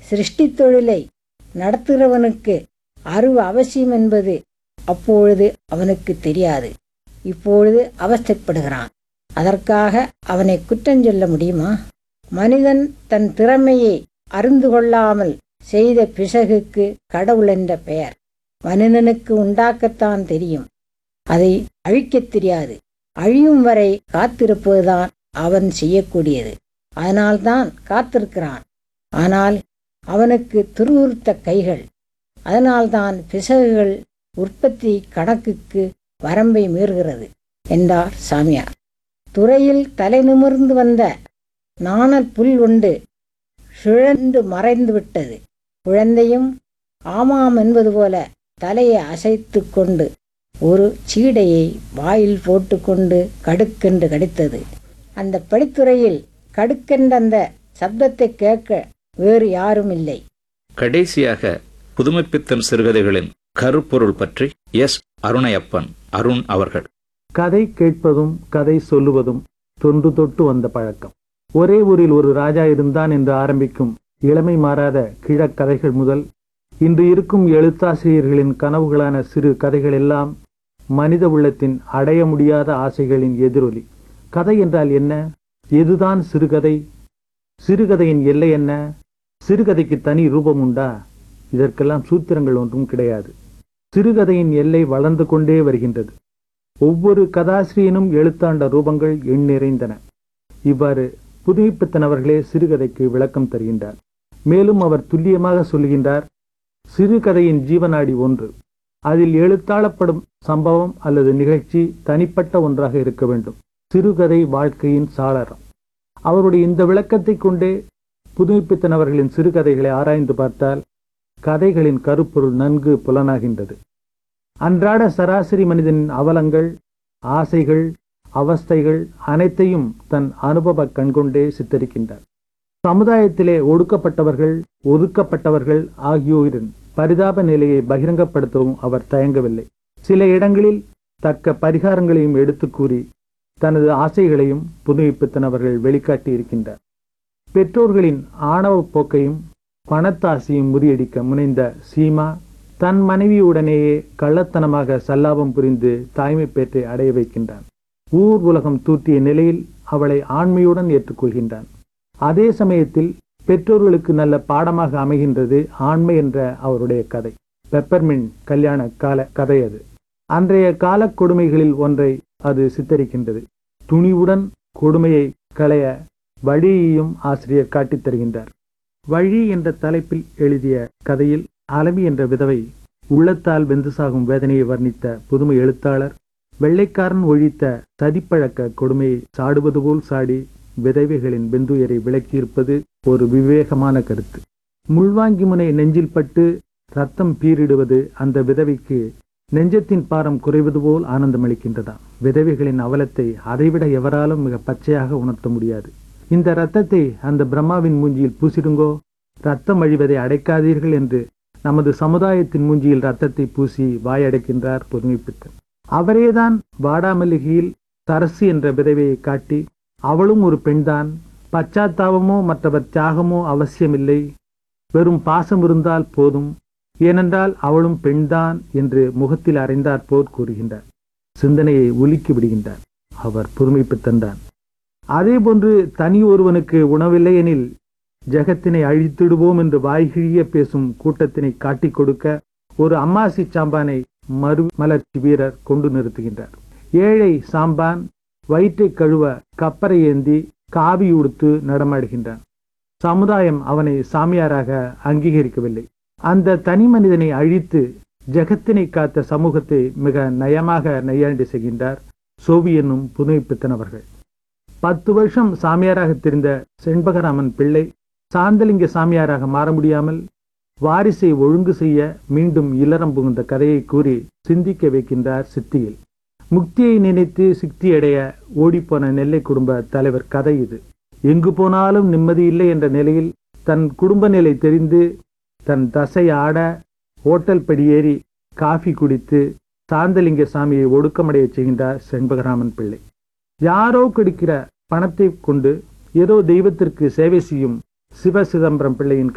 சிருஷ்டி தொழிலை நடத்துகிறவனுக்கு அறிவு அவசியம் என்பது அப்பொழுது அவனுக்கு தெரியாது இப்பொழுது அவஸ்தைப்படுகிறான் அதற்காக அவனை குற்றம் சொல்ல முடியுமா மனிதன் தன் திறமையை அறிந்து கொள்ளாமல் செய்த பிசகுக்கு கடவுள் என்ற பெயர் மனிதனுக்கு உண்டாக்கத்தான் தெரியும் அதை அழிக்கத் தெரியாது அழியும் வரை காத்திருப்பதுதான் அவன் செய்யக்கூடியது அதனால்தான் காத்திருக்கிறான் ஆனால் அவனுக்கு துருவுறுத்த கைகள் அதனால்தான் பிசகுகள் உற்பத்தி கணக்குக்கு வரம்பை மீறுகிறது என்றார் சாமியார் துறையில் தலை நிமிர்ந்து வந்த நாணல் புல் உண்டு சுழன்று மறைந்து விட்டது குழந்தையும் ஆமாம் என்பது போல தலையை அசைத்து கொண்டு ஒரு சீடையை வாயில் போட்டுக்கொண்டு கடுக்கென்று கடித்தது அந்த படித்துறையில் கடுக்கென்ற அந்த சப்தத்தை கேட்க வேறு யாரும் இல்லை கடைசியாக புதுமைப்பித்தன் சிறுகதைகளின் கருப்பொருள் பற்றி எஸ் அருணையப்பன் அருண் அவர்கள் கதை கேட்பதும் கதை சொல்லுவதும் தொன்று தொட்டு வந்த பழக்கம் ஒரே ஊரில் ஒரு ராஜா இருந்தான் என்று ஆரம்பிக்கும் இளமை மாறாத கிழக்கதைகள் முதல் இன்று இருக்கும் எழுத்தாசிரியர்களின் கனவுகளான சிறு கதைகள் எல்லாம் மனித உள்ளத்தின் அடைய முடியாத ஆசைகளின் எதிரொலி கதை என்றால் என்ன எதுதான் சிறுகதை சிறுகதையின் எல்லை என்ன சிறுகதைக்கு தனி ரூபம் உண்டா இதற்கெல்லாம் சூத்திரங்கள் ஒன்றும் கிடையாது சிறுகதையின் எல்லை வளர்ந்து கொண்டே வருகின்றது ஒவ்வொரு கதாசிரியனும் எழுத்தாண்ட ரூபங்கள் எண் நிறைந்தன இவ்வாறு புதுமைப்பித்தன் அவர்களே சிறுகதைக்கு விளக்கம் தருகின்றார் மேலும் அவர் துல்லியமாக சொல்லுகின்றார் சிறுகதையின் ஜீவநாடி ஒன்று அதில் எழுத்தாளப்படும் சம்பவம் அல்லது நிகழ்ச்சி தனிப்பட்ட ஒன்றாக இருக்க வேண்டும் சிறுகதை வாழ்க்கையின் சாளரம் அவருடைய இந்த விளக்கத்தை கொண்டே புதுமைப்பித்தன் அவர்களின் சிறுகதைகளை ஆராய்ந்து பார்த்தால் கதைகளின் கருப்பொருள் நன்கு புலனாகின்றது அன்றாட சராசரி மனிதனின் அவலங்கள் ஆசைகள் அவஸ்தைகள் அனைத்தையும் தன் அனுபவ கண்கொண்டே சித்தரிக்கின்றார் சமுதாயத்திலே ஒடுக்கப்பட்டவர்கள் ஒதுக்கப்பட்டவர்கள் ஆகியோரின் பரிதாப நிலையை பகிரங்கப்படுத்தவும் அவர் தயங்கவில்லை சில இடங்களில் தக்க பரிகாரங்களையும் எடுத்து கூறி தனது ஆசைகளையும் புதுமைப்பித்தன் அவர்கள் வெளிக்காட்டி இருக்கின்றார் பெற்றோர்களின் ஆணவ போக்கையும் பணத்தாசையும் முறியடிக்க முனைந்த சீமா தன் மனைவியுடனேயே கள்ளத்தனமாக சல்லாபம் புரிந்து தாய்மை பேற்றை அடைய வைக்கின்றான் ஊர் உலகம் தூற்றிய நிலையில் அவளை ஆண்மையுடன் ஏற்றுக்கொள்கின்றான் அதே சமயத்தில் பெற்றோர்களுக்கு நல்ல பாடமாக அமைகின்றது ஆண்மை என்ற அவருடைய கதை பெப்பர்மின் கல்யாண கால கதை அது அன்றைய கால கொடுமைகளில் ஒன்றை அது சித்தரிக்கின்றது துணிவுடன் கொடுமையை களைய வழியையும் ஆசிரியர் காட்டித் தருகின்றார் வழி என்ற தலைப்பில் எழுதிய கதையில் அலமி என்ற விதவை உள்ளத்தால் வெந்து சாகும் வேதனையை வர்ணித்த புதுமை எழுத்தாளர் வெள்ளைக்காரன் ஒழித்த சதிப்பழக்க கொடுமையை சாடுவது போல் சாடி விதவைகளின் பெந்துயரை விளக்கியிருப்பது ஒரு விவேகமான கருத்து முள்வாங்கி முனை நெஞ்சில் பட்டு ரத்தம் பீரிடுவது அந்த விதவைக்கு நெஞ்சத்தின் பாரம் குறைவது போல் ஆனந்தமளிக்கின்றதாம் விதவைகளின் அவலத்தை அதைவிட எவராலும் மிக பச்சையாக உணர்த்த முடியாது இந்த ரத்தத்தை அந்த பிரம்மாவின் மூஞ்சியில் பூசிடுங்கோ ரத்தம் அழிவதை அடைக்காதீர்கள் என்று நமது சமுதாயத்தின் மூஞ்சியில் ரத்தத்தை பூசி வாயடைக்கின்றார் பொறுமைப்பித்தன் அவரேதான் வாடாமல்லிகையில் சரசு என்ற விதவையை காட்டி அவளும் ஒரு பெண்தான் பச்சாத்தாபமோ மற்றவர் தியாகமோ அவசியமில்லை வெறும் பாசம் இருந்தால் போதும் ஏனென்றால் அவளும் பெண்தான் என்று முகத்தில் அறைந்தார் போர் கூறுகின்றார் சிந்தனையை உலுக்கி விடுகின்றார் அவர் புதுமைப்பித்தன்தான் அதேபோன்று தனி ஒருவனுக்கு உணவில்லை எனில் ஜெகத்தினை அழித்திடுவோம் என்று வாய்கிழிய பேசும் கூட்டத்தினை காட்டிக் கொடுக்க ஒரு அம்மாசி சாம்பானை மறு மலர்ச்சி வீரர் கொண்டு நிறுத்துகின்றார் ஏழை சாம்பான் வயிற்றை கழுவ கப்பரை ஏந்தி காவி உடுத்து நடமாடுகின்றான் சமுதாயம் அவனை சாமியாராக அங்கீகரிக்கவில்லை அந்த தனி மனிதனை அழித்து ஜெகத்தினை காத்த சமூகத்தை மிக நயமாக நையாண்டி செய்கின்றார் சோவி என்னும் புதுமைப்பித்தன் அவர்கள் பத்து வருஷம் சாமியாராக தெரிந்த செண்பகராமன் பிள்ளை சாந்தலிங்க சாமியாராக மாற முடியாமல் வாரிசை ஒழுங்கு செய்ய மீண்டும் இல்லறம் புகுந்த கதையை கூறி சிந்திக்க வைக்கின்றார் சித்தியில் முக்தியை நினைத்து சிக்தியடைய ஓடிப்போன நெல்லை குடும்ப தலைவர் கதை இது எங்கு போனாலும் நிம்மதி இல்லை என்ற நிலையில் தன் குடும்ப நிலை தெரிந்து தன் தசை ஆட ஓட்டல் படியேறி காஃபி குடித்து சாந்தலிங்க சாமியை ஒடுக்கமடைய செய்கின்றார் செண்பகராமன் பிள்ளை யாரோ கொடுக்கிற பணத்தை கொண்டு ஏதோ தெய்வத்திற்கு சேவை செய்யும் சிவ சிதம்பரம் பிள்ளையின்